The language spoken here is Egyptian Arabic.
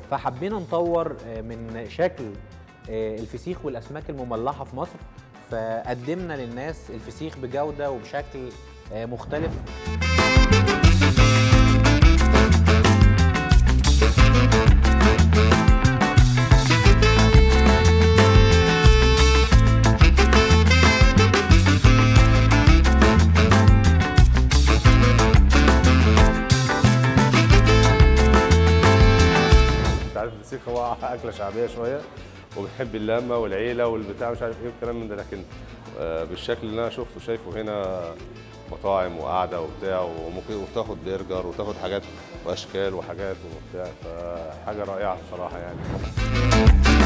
فحبينا نطور آه، من شكل آه، الفسيخ والاسماك المملحه في مصر فقدمنا للناس الفسيخ بجوده وبشكل آه، مختلف انت عارف الفسيخ هو اكله شعبيه شويه وبنحب اللمه والعيله والبتاع مش عارف ايه والكلام من ده لكن آه، بالشكل اللي انا شفته شايفه هنا مطاعم وقعده وبتاع وممكن وتاخد برجر وتاخد حاجات واشكال وحاجات وبتاع فحاجه رائعه بصراحه يعني